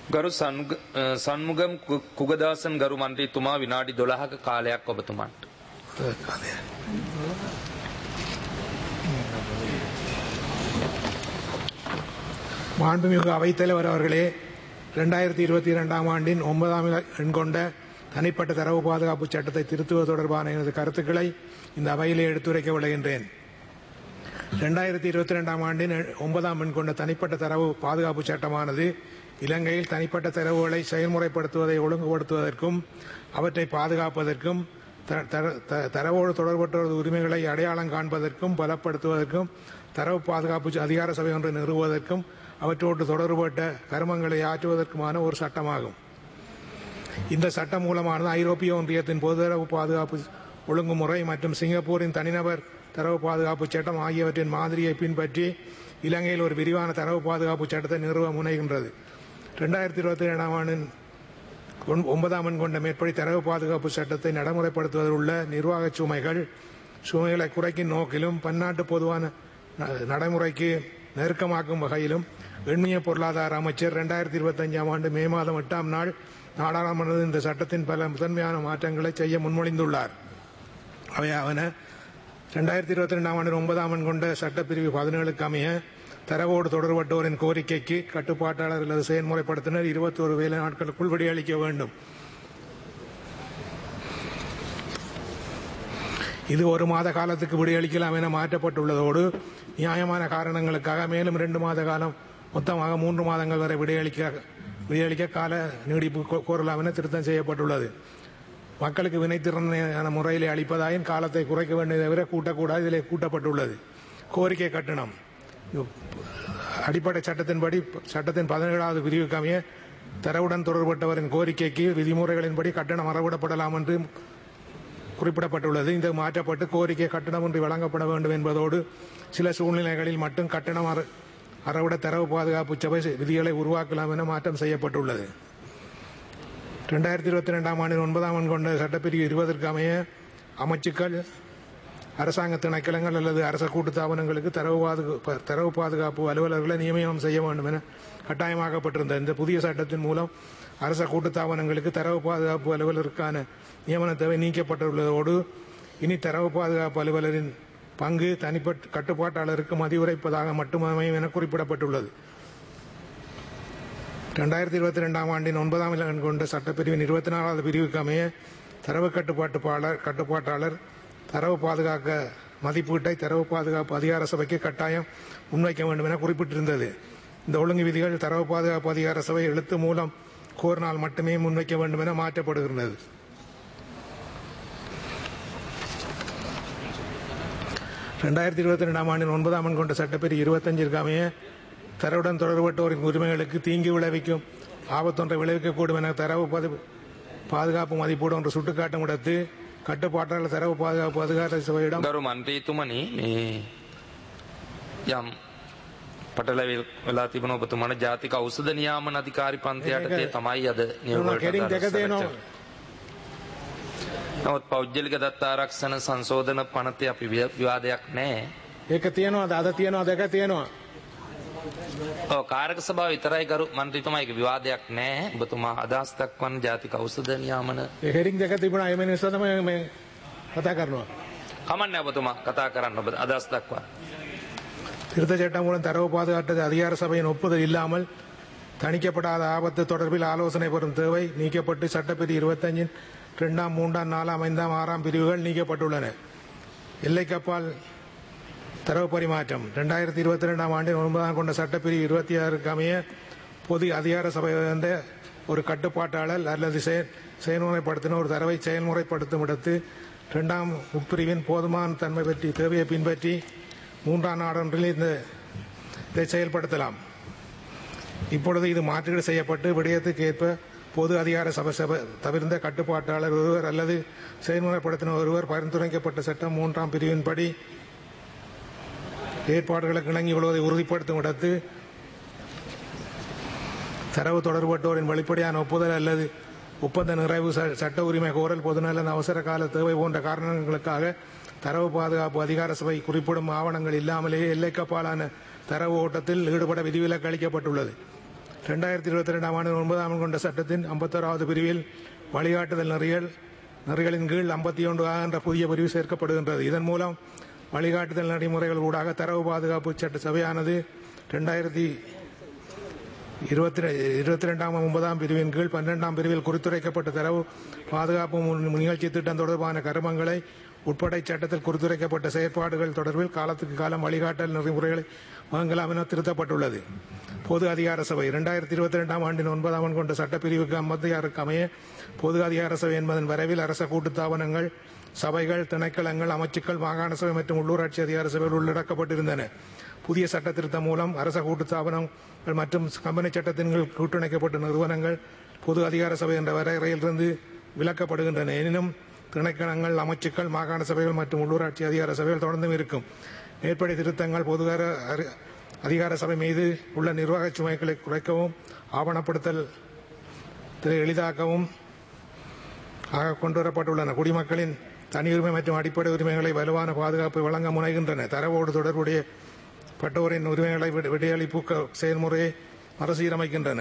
ගරු සන්ග- අ, සන්මුගම් කු- කුගදාසන් ගරු මන්ත්‍රීතුමා විනාඩි 12ක කාලයක් ඔබතුමන්ට. மாண்புமிகு அவைத்தலைவர் அவர்களே ரெண்டாயிரத்தி இருபத்தி இரண்டாம் ஆண்டின் ஒன்பதாம் எண் கொண்ட தனிப்பட்ட தரவு பாதுகாப்பு சட்டத்தை திருத்துவது தொடர்பான எனது கருத்துக்களை இந்த அவையிலே எடுத்துரைக்க விளைகின்றேன் ரெண்டாயிரத்தி இருபத்தி ரெண்டாம் ஆண்டின் ஒன்பதாம் எண் கொண்ட தனிப்பட்ட தரவு பாதுகாப்பு சட்டமானது இலங்கையில் தனிப்பட்ட தரவுகளை செயல்முறைப்படுத்துவதை ஒழுங்குபடுத்துவதற்கும் அவற்றை பாதுகாப்பதற்கும் த- தர- த- தரவோடு தொடர்புற்ற உரிமைகளை அடையாளம் காண்பதற்கும் பலப்படுத்துவதற்கும் தரவு பாதுகாப்பு அதிகார சபை ஒன்று நிறுவுவதற்கும் அவற்றோடு தொடர்புபட்ட கருமங்களை ஆற்றுவதற்குமான ஒரு சட்டமாகும் இந்த சட்டம் மூலமானது ஐரோப்பிய ஒன்றியத்தின் பொதுதரவு பாதுகாப்பு ஒழுங்குமுறை மற்றும் சிங்கப்பூரின் தனிநபர் தரவு பாதுகாப்பு சட்டம் ஆகியவற்றின் மாதிரியை பின்பற்றி இலங்கையில் ஒரு விரிவான தரவு பாதுகாப்பு சட்டத்தை நிறுவ முனைகின்றது ரெண்டாயிரத்தி இருபத்தி ஏழாம் ஆண்டின் ஒன்- ஒன்பதாம் எண் கொண்ட மேற்படி தரவு பாதுகாப்பு சட்டத்தை நடைமுறைப்படுத்துவதில் உள்ள நிர்வாக சுமைகள் சுமைகளை குறைக்கும் நோக்கிலும் பன்னாட்டு பொதுவான ந- நடைமுறைக்கு நெருக்கமாக்கும் வகையிலும் எண்ணிய பொருளாதார அமைச்சர் இரண்டாயிரத்தி இருபத்தஞ்சாம் ஆண்டு மே மாதம் எட்டாம் நாள் நாடாளுமன்றத்தில் இந்த சட்டத்தின் பல முதன்மையான மாற்றங்களை செய்ய முன்மொழிந்துள்ளார் அவையாவன ரெண்டாயிரத்தி இருபத்தி ரெண்டாம் ஆண்டு ஒன்பதாம் எண் கொண்ட சட்டப்பிரிவு பதினேழுக்கு அமைய தரவோடு தொடர்பட்டோரின் கோரிக்கைக்கு கட்டுப்பாட்டாளர் அல்லது செயல்முறைப்படுத்தினர் இருபத்தி ஒரு வேலை நாட்களுக்குள் விடையளிக்க வேண்டும் இது ஒரு மாத காலத்துக்கு விடையளிக்கலாம் என மாற்றப்பட்டுள்ளதோடு நியாயமான காரணங்களுக்காக மேலும் இரண்டு மாத காலம் மொத்தமாக மூன்று மாதங்கள் வரை விடையளிக்க விடையளிக்க கால நீடிப்பு கோ- கோரலாம் என திருத்தம் செய்யப்பட்டுள்ளது மக்களுக்கு வினைத்திறனான முறையில் அளிப்பதாயின் காலத்தை குறைக்க வேண்டியதை தவிர கூட்டக்கூடாது இதிலே கூட்டப்பட்டுள்ளது கோரிக்கை கட்டணம் அடிப்படை சட்டத்தின்படி சட்டத்தின் பதினேழாவது பிரிவுக்கு அமைய தரவுடன் தொடர்பட்டவரின் கோரிக்கைக்கு விதிமுறைகளின்படி கட்டணம் அறவிடப்படலாம் என்று குறிப்பிடப்பட்டுள்ளது இந்த மாற்றப்பட்டு கோரிக்கை கட்டணம் ஒன்று வழங்கப்பட வேண்டும் என்பதோடு சில சூழ்நிலைகளில் மட்டும் கட்டணம் அற- அறவிட தரவு பாதுகாப்பு சபை விதிகளை உருவாக்கலாம் என மாற்றம் செய்யப்பட்டுள்ளது ரெண்டாயிரத்தி இருபத்தி ரெண்டாம் ஆண்டின் ஒன்பதாம் ஆண்டு கொண்ட சட்டப்பிரிவு இருபதற்கு அமைய அமைச்சுக்கள் அரசாங்க திணைக்களங்கள் அல்லது அரச கூட்டுத்தாபனங்களுக்கு தரவு பாதுகா தரவு பாதுகாப்பு அலுவலர்களை நியமனம் செய்ய வேண்டும் என கட்டாயமாக்கப்பட்டிருந்த இந்த புதிய சட்டத்தின் மூலம் அரச கூட்டுத்தாபனங்களுக்கு தரவு பாதுகாப்பு அலுவலருக்கான நியமன தேவை நீக்கப்பட்டுள்ளதோடு இனி தரவு பாதுகாப்பு அலுவலரின் பங்கு தனிப்பட்ட கட்டுப்பாட்டாளருக்கு மதியுரைப்பதாக மட்டும் அமையும் என குறிப்பிடப்பட்டுள்ளது ரெண்டாயிரத்தி இருபத்தி ரெண்டாம் ஆண்டின் ஒன்பதாம் இலக்கம் கொண்ட சட்டப்பிரிவின் இருபத்தி நாலாவது பிரிவுக்கு அமைய தரவு கட்டுப்பாட்டுப்பாளர் கட்டுப்பாட்டாளர் தரவு பாதுகாக்க மதிப்பீட்டை தரவு பாதுகாப்பு அதிகார சபைக்கு கட்டாயம் முன்வைக்க வேண்டும் என குறிப்பிட்டிருந்தது இந்த ஒழுங்கு விதிகள் தரவு பாதுகாப்பு அதிகார சபை எழுத்து மூலம் கோரினால் மட்டுமே முன்வைக்க வேண்டும் என மாற்றப்படுகிறது ரெண்டாயிரத்தி இருபத்தி ரெண்டாம் ஆண்டின் ஒன்பதாம் ஆண்டு கொண்ட சட்டப்பிரிவு இருபத்தஞ்சிற்கு அமைய தரவுடன் தொடர்பட்டோரின் உரிமைகளுக்கு தீங்கு விளைவிக்கும் ஆபத்தொன்றை விளைவிக்கக்கூடும் என தரவு பது- பாதுகாப்பு மதிப்பீடு ஒன்று சுட்டிக்காட்டும் இடத்து கட்டுப்பாட்டாளர் தரவு பாதுகாப்பு அதிகார சபையிடம் ගරු මන්ත්‍රීතුමනි මේ යම් පටලැවි වෙලා තිබුණ ඔබතුමන ජාතික ඖෂධ නියාමන අධිකාරි පන්තියටතේ තමයි අද නියෝගවලට කෙරින් දෙක අදාළ තියෙනවා සැලසුම්. නමුත් පෞද්ගලික දත්ත ආරක්ෂණ සංශෝධන පනතේ අපි ව්‍ය- විවාදයක් නැහැ. ඒක තියෙනවාද අද තියෙනවා දෙක තියෙනවා ඔව් කාරක සභාව විතරයි ගරු මන්ත්‍රීතුමා ඒක විවාදයක් නැහැ. ඔබතුමා අදහස් දක්වන ජාතික ඖෂධ නියාමන ඒ හෙරින් දෙක තිබුණා ඒ මිනිස්සු තමයි මේ කතා කරනවා කමන්නේ ඔබතුමා කතා කරන්න ඔබ අදහස් දක්වන්න. திருத்த சட்டம் மூலம் தரவு பாதுகாட்டு அதிகார சபையின் ஒப்புதல் இல்லாமல் தணிக்கப்படாத ஆபத்து தொடர்பில் ஆலோசனை பெறும் தேவை நீக்கப்பட்டு சட்டப்பிரிவு இருபத்தஞ்சின் இரண்டாம் மூன்றாம் நாலாம் ஐந்தாம் ஆறாம் பிரிவுகள் நீக்கப்பட்டுள்ளன எல்லைக்கப்பால் தரவு பரிமாற்றம் ரெண்டாயிரத்தி இருபத்தி ரெண்டாம் ஆண்டின் ஒன்பதாம் கொண்ட சட்டப்பிரிவு இருபத்தி ஆறுக்கு அமைய பொது அதிகார சபை வந்த ஒரு கட்டுப்பாட்டாளர் அல்லது செயல் செயல்முறைப்படுத்தின ஒரு தரவை செயல்முறைப்படுத்தும் இடத்து இரண்டாம் உட்பிரிவின் போதுமான தன்மை பற்றி தேவையை பின்பற்றி மூன்றாம் நாடொன்றில் இந்த இதை செயல்படுத்தலாம் இப்பொழுது இது மாற்றீடு செய்யப்பட்டு விடயத்துக்கு ஏற்ப பொது அதிகார சபை சபை தவிர்ந்த கட்டுப்பாட்டாளர் ஒருவர் அல்லது செயல்முறைப்படுத்தின ஒருவர் பரிந்துரைக்கப்பட்ட சட்டம் மூன்றாம் பிரிவின்படி ஏற்பாடுகளுக்கு இணங்கி கொள்வதை உறுதிப்படுத்தும் இடத்து தரவு தொடர்பட்டோரின் வெளிப்படையான ஒப்புதல் அல்லது ஒப்பந்த நிறைவு ச- சட்ட உரிமை கோரல் பொதுநலன் அவசர கால தேவை போன்ற காரணங்களுக்காக தரவு பாதுகாப்பு அதிகார சபை குறிப்பிடும் ஆவணங்கள் இல்லாமலேயே எல்லைக்கப்பாலான தரவு ஓட்டத்தில் ஈடுபட விதிவிலக்கு அளிக்கப்பட்டுள்ளது ரெண்டாயிரத்தி இருபத்தி ரெண்டாம் ஆண்டு ஒன்பதாம் ஆண்டு கொண்ட சட்டத்தின் ஐம்பத்தோராவது பிரிவில் வழிகாட்டுதல் நெறிகள் நெறிகளின் கீழ் ஐம்பத்தி ஒன்று ஆ என்ற புதிய பிரிவு சேர்க்கப்படுகின்றது இதன் மூலம் வழிகாட்டுதல் நடைமுறைகள் ஊடாக தரவு பாதுகாப்பு சட்ட சபையானது ரெண்டாயிரத்தி இருபத்தி இருபத்தி ரெண்டாம் ஒன்பதாம் பிரிவின் கீழ் பன்னிரெண்டாம் பிரிவில் குறித்துரைக்கப்பட்ட தரவு பாதுகாப்பு மு- நிகழ்ச்சி திட்டம் தொடர்பான கருமங்களை உட்பட சட்டத்தில் குறித்துரைக்கப்பட்ட செயற்பாடுகள் தொடர்பில் காலத்துக்கு காலம் வழிகாட்டல் நெறிமுறைகளை வழங்கலாம் என திருத்தப்பட்டுள்ளது பொது அதிகார சபை இரண்டாயிரத்தி இருபத்தி ரெண்டாம் ஆண்டின் ஒன்பதாம் ஆண்டு கொண்ட சட்டப்பிரிவுக்கு ஐம்பத்தி ஆறுக்கு அமைய பொது அதிகார சபை என்பதன் வரைவில் அரச கூட்டுத்தாபனங்கள் சபைகள் திணைக்களங்கள் அமைச்சுக்கள் மாகாண சபை மற்றும் உள்ளூராட்சி அதிகார சபைகள் உள்ளடக்கப்பட்டிருந்தன புதிய சட்ட திருத்தம் மூலம் அரச கூட்டுத்தாபனங்கள் மற்றும் கம்பெனி சட்டத்தின் கீழ் கூட்டிணைக்கப்பட்ட நிறுவனங்கள் பொது அதிகார சபை என்ற வரையறையிலிருந்து விலக்கப்படுகின்றன எனினும் திணைக்களங்கள் அமைச்சுக்கள் மாகாண சபைகள் மற்றும் உள்ளூராட்சி அதிகார சபைகள் தொடர்ந்தும் இருக்கும் மேற்படி திருத்தங்கள் பொதுவார அரி- அதிகார சபை மீது உள்ள நிர்வாக சுமைகளை குறைக்கவும் ஆவணப்படுத்தல் எளிதாக்கவும் ஆக கொண்டுவரப்பட்டுள்ளன குடிமக்களின் தனியுரிமை மற்றும் அடிப்படை உரிமைகளை வலுவான பாதுகாப்பு வழங்க முனைகின்றன தரவோடு தொடர்புடைய பட்டோரின் உரிமைகளை விட- விடையளிப்பு க- செயல்முறையை மறுசீரமைக்கின்றன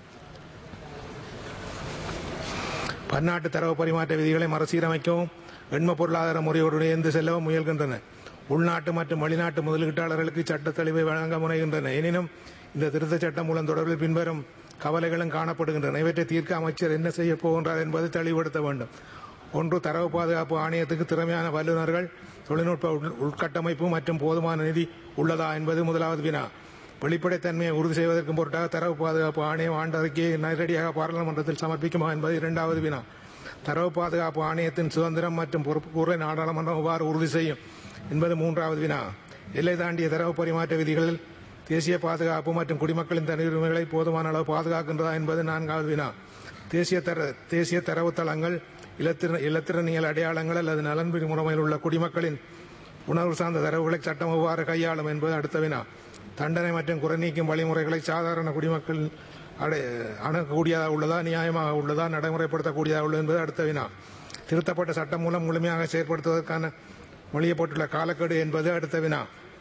பன்னாட்டு தரவு பரிமாற்ற விதிகளை மறுசீரமைக்கவும் எண்ம பொருளாதார முறையோடு இணைந்து செல்லவும் முயல்கின்றன உள்நாட்டு மற்றும் வெளிநாட்டு முதலீட்டாளர்களுக்கு சட்ட தெளிவை வழங்க முனைகின்றன எனினும் இந்த திருத்த சட்டம் மூலம் தொடர்பில் பின்வரும் கவலைகளும் காணப்படுகின்றன இவற்றை தீர்க்க அமைச்சர் என்ன செய்ய போகின்றார் என்பதை தெளிவுபடுத்த வேண்டும் ஒன்று தரவு பாதுகாப்பு ஆணையத்துக்கு திறமையான வல்லுநர்கள் தொழில்நுட்ப உள்- உள்கட்டமைப்பு மற்றும் போதுமான நிதி உள்ளதா என்பது முதலாவது வினா வெளிப்படைத்தன்மையை உறுதி செய்வதற்கு பொருட்டாக தரவு பாதுகாப்பு ஆணையம் ஆண்டு அறிக்கையை நேரடியாக பாராளுமன்றத்தில் சமர்ப்பிக்குமா என்பது இரண்டாவது வினா தரவு பாதுகாப்பு ஆணையத்தின் சுதந்திரம் மற்றும் பொறுப்புக்கூறலை நாடாளுமன்றம் எவ்வாறு உறுதி செய்யும் என்பது மூன்றாவது வினா எல்லை தாண்டிய தரவு பரிமாற்ற விதிகளில் தேசிய பாதுகாப்பு மற்றும் குடிமக்களின் தனியுரிமைகளை போதுமான அளவு பாதுகாக்கின்றதா என்பது நான்காவது வினா தேசிய தர தேசிய தரவு தளங்கள் இலத்திர இலத்திரனியல் அடையாளங்கள் அல்லது நலன்புரி முறைமையில் உள்ள குடிமக்களின் உணர்வு சார்ந்த தரவுகளை சட்டம் எவ்வாறு கையாளும் என்பது அடுத்த வினா தண்டனை மற்றும் குறைநீக்கும் வழிமுறைகளை சாதாரண குடிமக்கள் அடை அணுகக்கூடியதாக உள்ளதா நியாயமாக உள்ளதா நடைமுறைப்படுத்தக்கூடியதாக உள்ளது என்பது அடுத்த வினா திருத்தப்பட்ட சட்டம் மூலம் முழுமையாக செயற்படுத்துவதற்கான மொழியப்பட்டுள்ள காலக்கெடு என்பது அடுத்த வினா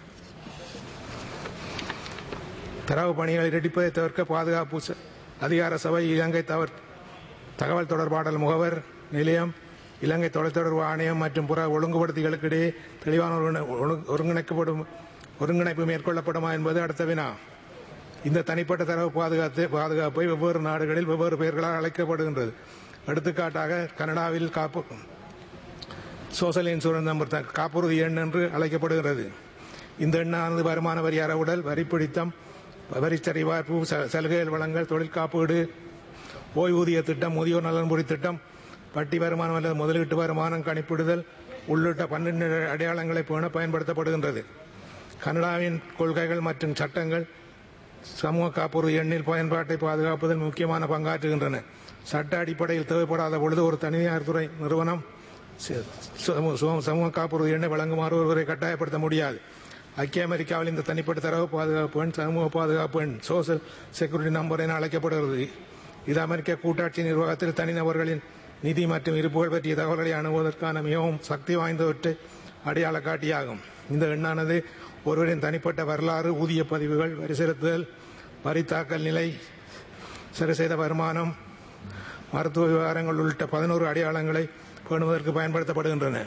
தரவு பணிகளை இரட்டிப்பதை தவிர்க்க பாதுகாப்பு ச- அதிகார சபை இலங்கை தவறு தகவல் தொடர்பாடல் முகவர் நிலையம் இலங்கை தொலைத்தொடர்பு ஆணையம் மற்றும் புற ஒழுங்குபடுத்திகளுக்கு இடையே தெளிவான ஒருங்கிணை- ஒழுங்கு- ஒருங்கிணைக்கப்படும் ஒருங்கிணைப்பு மேற்கொள்ளப்படுமா என்பது அடுத்த வினா இந்த தனிப்பட்ட தரவு பாதுகாத்து பாதுகாப்பை வெவ்வேறு நாடுகளில் வெவ்வேறு பெயர்களால் அழைக்கப்படுகின்றது எடுத்துக்காட்டாக கனடாவில் காப்பு சோஷியல் இன்சூரன்ஸ் நம்பர் த- காப்புறுதி எண் என்று அழைக்கப்படுகிறது இந்த எண்ணானது வருமான வரி அறவுடல் வரி பிடித்தம் வரி சரிபார்ப்பு ச- சலுகைகள் வழங்கல் தொழில் காப்பீடு ஓய்வூதிய திட்டம் முதியோர் நலன்புரி திட்டம் வட்டி வருமானம் அல்லது முதலீட்டு வருமானம் கணிப்பிடுதல் உள்ளிட்ட பன்னெண்டு அடையாளங்களை பேண பயன்படுத்தப்படுகின்றது கனடாவின் கொள்கைகள் மற்றும் சட்டங்கள் சமூக காப்புறுதி எண்ணில் பயன்பாட்டை பாதுகாப்பதில் முக்கியமான பங்காற்றுகின்றன சட்ட அடிப்படையில் தேவைப்படாத பொழுது ஒரு தனியார் துறை நிறுவனம் ச- சமூக- சமூக- சமூக காப்புறுதி எண்ணை வழங்குமாறு ஒருவரை கட்டாயப்படுத்த முடியாது ஐக்கிய அமெரிக்காவில் இந்த தனிப்பட்ட தரவு பாதுகாப்பு எண் சமூக பாதுகாப்பு எண் சோசியல் செக்யூரிட்டி நம்பர் என அழைக்கப்படுகிறது இது அமெரிக்க கூட்டாட்சி நிர்வாகத்தில் தனிநபர்களின் நிதி மற்றும் இருப்புகள் பற்றிய தகவல்களை அணுகுவதற்கான மிகவும் சக்தி வாய்ந்தவற்றை அடையாள காட்டியாகும் இந்த எண்ணானது ஒருவரின் தனிப்பட்ட வரலாறு ஊதிய பதிவுகள் வரி செலுத்துதல் வரி தாக்கல் நிலை சரி செய்த வருமானம் மருத்துவ விவகாரங்கள் உள்ளிட்ட பதினோரு அடையாளங்களை பேணுவதற்கு பயன்படுத்தப்படுகின்றன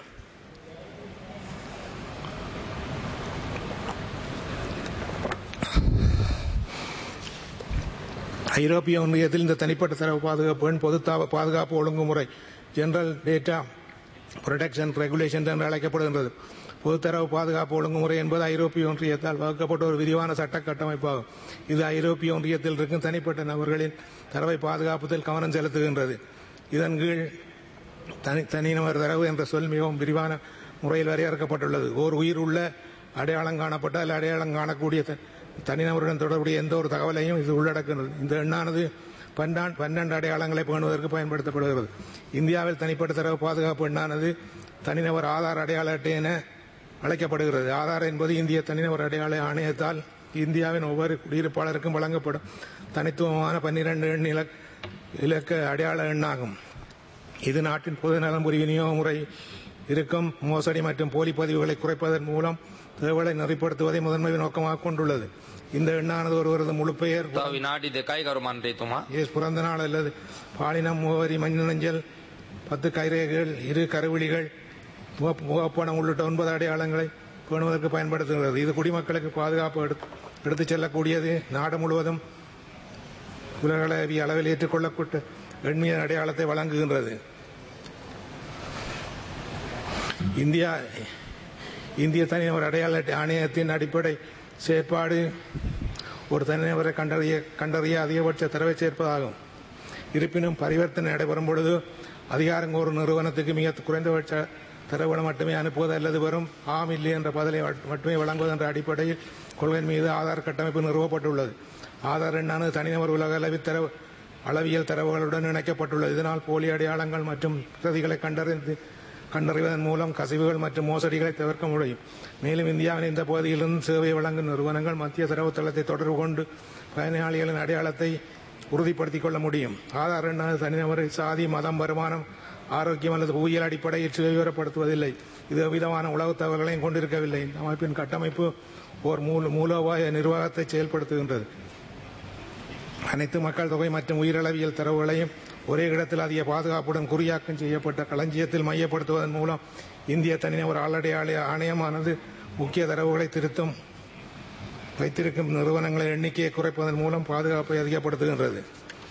ஐரோப்பிய ஒன்றியத்தில் இந்த தனிப்பட்ட தரவு பாதுகாப்பு எண் பொது தா- பாதுகாப்பு ஒழுங்குமுறை ஜெனரல் டேட்டா ப்ரொடெக்ஷன் ரெகுலேஷன் என்று அழைக்கப்படுகின்றது பொதுத்தரவு பாதுகாப்பு ஒழுங்குமுறை என்பது ஐரோப்பிய ஒன்றியத்தால் வகுக்கப்பட்ட ஒரு விரிவான சட்ட கட்டமைப்பாகும் இது ஐரோப்பிய ஒன்றியத்தில் இருக்கும் தனிப்பட்ட நபர்களின் தரவை பாதுகாப்பதில் கவனம் செலுத்துகின்றது இதன் கீழ் தனி தனிநபர் தரவு என்ற சொல் மிகவும் விரிவான முறையில் வரையறுக்கப்பட்டுள்ளது ஓர் உயிர் உள்ள அடையாளம் காணப்பட்ட அல்ல அடையாளம் காணக்கூடிய த- தனிநபருடன் தொடர்புடைய எந்த ஒரு தகவலையும் இது உள்ளடக்குகிறது இந்த எண்ணானது பன்னான் பன்னெண்டு அடையாளங்களை பேணுவதற்கு பயன்படுத்தப்படுகிறது இந்தியாவில் தனிப்பட்ட தரவு பாதுகாப்பு எண்ணானது தனிநபர் ஆதார் அடையாள அட்டை என அழைக்கப்படுகிறது ஆதார் என்பது இந்திய தனிநபர் அடையாள ஆணையத்தால் இந்தியாவின் ஒவ்வொரு குடியிருப்பாளருக்கும் வழங்கப்படும் தனித்துவமான பன்னிரண்டு எண் இலக்- இலக்க அடையாள எண்ணாகும் இது நாட்டின் பொது நலன்புரி விநியோக முறை இருக்கும் மோசடி மற்றும் போலி பதிவுகளை குறைப்பதன் மூலம் தேவலை நெறிப்படுத்துவதை முதன்மை நோக்கமாக கொண்டுள்ளது இந்த எண்ணானது ஒருவரது முழு பெயர் තව විනාඩි දෙකයි ගරු මන්ත්‍රීතුමා. எஸ் பிறந்த நாள் அல்லது பாலினம் முகவரி மஞ்சள் பத்து கைரேகைகள் இரு கருவிழிகள் முக- முகப்பணம் உள்ளிட்ட ஒன்பது அடையாளங்களை பேணுவதற்கு பயன்படுத்துகிறது இது குடிமக்களுக்கு பாதுகாப்பு எடுத்து எடுத்துச் செல்லக்கூடியது நாடு முழுவதும் உலகளவிய அளவில் ஏற்றுக்கொள்ளப்பட்ட எண்ணிய அடையாளத்தை வழங்குகின்றது இந்தியா இந்திய தனிநபர் அடையாள அட்டை ஆணையத்தின் அடிப்படை செயற்பாடு ஒரு தனிநபரை கண்டறிய கண்டறிய அதிகபட்ச தரவை சேர்ப்பதாகும் இருப்பினும் பரிவர்த்தனை நடைபெறும் பொழுது அதிகாரம் கோரும் நிறுவனத்துக்கு மிக குறைந்தபட்ச தரவுகளை மட்டுமே அனுப்புவது அல்லது வெறும் ஆம் இல்லை என்ற பதிலை மட்டுமே வழங்குவது என்ற அடிப்படையில் கொள்கை மீது ஆதார் கட்டமைப்பு நிறுவப்பட்டுள்ளது ஆதார் எண்ணானது தனிநபர் உலக அளவில் தரவு அளவியல் தரவுகளுடன் இணைக்கப்பட்டுள்ளது இதனால் போலி அடையாளங்கள் மற்றும் பிரதிகளை கண்டறிந்து கண்டறிவதன் மூலம் கசிவுகள் மற்றும் மோசடிகளை தவிர்க்க முடியும் மேலும் இந்தியாவின் இந்த பகுதியிலிருந்து சேவை வழங்கும் நிறுவனங்கள் மத்திய தரவுத்தளத்தை தொடர்பு கொண்டு பயனாளிகளின் அடையாளத்தை உறுதிப்படுத்திக் கொள்ள முடியும் ஆதார் எண்ணானது தனிநபரை சாதி மதம் வருமானம் ஆரோக்கியம் அல்லது புவியியல் அடிப்படையில் சுயவிவரப்படுத்துவதில்லை இது விதமான உளவு தகவல்களையும் கொண்டிருக்கவில்லை இந்த அமைப்பின் கட்டமைப்பு ஓர் மூல மூலோபாய நிர்வாகத்தை செயல்படுத்துகின்றது அனைத்து மக்கள் தொகை மற்றும் உயிரளவியல் தரவுகளையும் ஒரே இடத்தில் அதிக பாதுகாப்புடன் குறியாக்கம் செய்யப்பட்ட களஞ்சியத்தில் மையப்படுத்துவதன் மூலம் இந்திய தனிநபர் ஆளடையாள ஆணையமானது முக்கிய தரவுகளை திருத்தும் வைத்திருக்கும் நிறுவனங்களின் எண்ணிக்கையை குறைப்பதன் மூலம் பாதுகாப்பை அதிகப்படுத்துகின்றது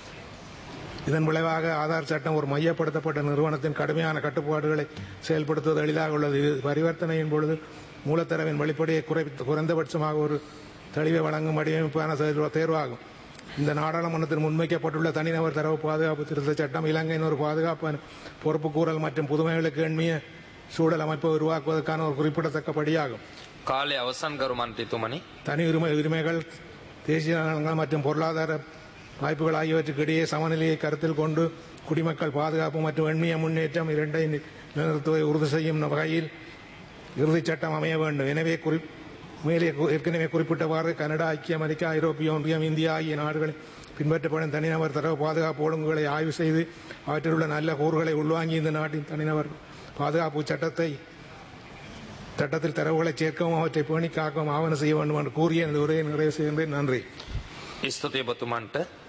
இதன் விளைவாக ஆதார் சட்டம் ஒரு மையப்படுத்தப்பட்ட நிறுவனத்தின் கடுமையான கட்டுப்பாடுகளை செயல்படுத்துவது எளிதாக உள்ளது இது பரிவர்த்தனையின் பொழுது மூலத்தரவின் வெளிப்படையை குறைத்து குறைந்தபட்சமாக ஒரு தெளிவை வழங்கும் வடிவமைப்பான செயல் தேர்வாகும் இந்த நாடாளுமன்றத்தில் முன்வைக்கப்பட்டுள்ள தனிநபர் தரவு பாதுகாப்பு திருத்த சட்டம் இலங்கையின் ஒரு பாதுகாப்பு பொறுப்புக்கூறல் மற்றும் புதுமைகளுக்கு எண்ணிய சூழல் அமைப்பை உருவாக்குவதற்கான ஒரு குறிப்பிடத்தக்க படியாகும் කාලය අවසන් ගරු මන්ත්‍රීතුමනි. தனி உரிமை உரிமைகள் தேசிய நலன்கள் மற்றும் பொருளாதார வாய்ப்புகள் ஆகியவற்றுக்கு இடையே சமநிலையை கருத்தில் கொண்டு குடிமக்கள் பாதுகாப்பு மற்றும் எண்ணிய முன்னேற்றம் இரண்டை நிலைநிறுத்துவதை உறுதி செய்யும் வகையில் இறுதிச் சட்டம் அமைய வேண்டும் எனவே குறி மேலே கு- ஏற்கனவே குறிப்பிட்டவாறு கனடா ஐக்கிய அமெரிக்கா ஐரோப்பிய ஒன்றியம் இந்தியா ஆகிய நாடுகளில் பின்பற்றப்படும் தனிநபர் தரவு பாதுகாப்பு ஒழுங்குகளை ஆய்வு செய்து அவற்றில் உள்ள நல்ல கூறுகளை உள்வாங்கி இந்த நாட்டின் தனிநபர் பாதுகாப்பு சட்டத்தை சட்டத்தில் தரவுகளை சேர்க்கவும் அவற்றை பேணி காக்கவும் ஆவணம் செய்ய வேண்டும் என்று கூறிய இந்த உரையை நிறைவு செய்கின்றேன் நன்றி ස්තුතිය ඔබතුමන්ට